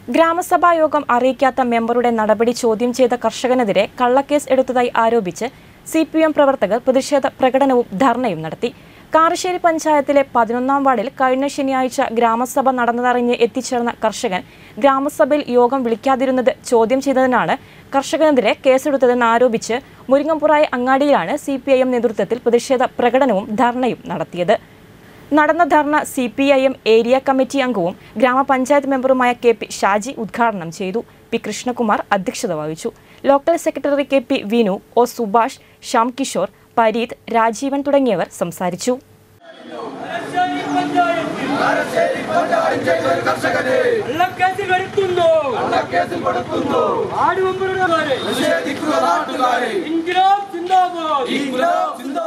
ഗ്രാമസഭാ യോഗം അറിയിക്കാത്ത മെമ്പറുടെ നടപടി ചോദ്യം ചെയ്ത കർഷകനെതിരെ കള്ളക്കേസ് എടുത്തതായി ആരോപിച്ച് സി പി എം പ്രവർത്തകർ പ്രതിഷേധ പ്രകടനവും ധർണയും നടത്തി കാരശ്ശേരി പഞ്ചായത്തിലെ പതിനൊന്നാം വാർഡിൽ കഴിഞ്ഞ ശനിയാഴ്ച ഗ്രാമസഭ നടന്നതറിഞ്ഞ് എത്തിച്ചേർന്ന കർഷകൻ ഗ്രാമസഭയിൽ യോഗം വിളിക്കാതിരുന്നത് ചോദ്യം ചെയ്തതിനാണ് കർഷകനെതിരെ കേസെടുത്തതെന്ന് ആരോപിച്ച് മുരിങ്ങമ്പുറായി അങ്ങാടിയിലാണ് സി നേതൃത്വത്തിൽ പ്രതിഷേധ പ്രകടനവും ധർണയും നടത്തിയത് നടന്ന ധർണ C P I M area committee അംഗവും ഗ്രാമപഞ്ചായത്ത് മെമ്പറുമായ കെ പി ഷാജി ഉദ്ഘാടനം ചെയ്തു പി കൃഷ്ണകുമാർ അധ്യക്ഷത വഹിച്ചു local secretary K P Vinu O Subhash Shyam Kishore Pareeth Rajeevan തുടങ്ങിയവർ സംസാരിച്ചു കള്ളക്കേസിൽ കൊടുക്കുന്നു ആടുവമ്പരുടെ ഇൻഗ്ലാബ് സിന്ദാബാദ്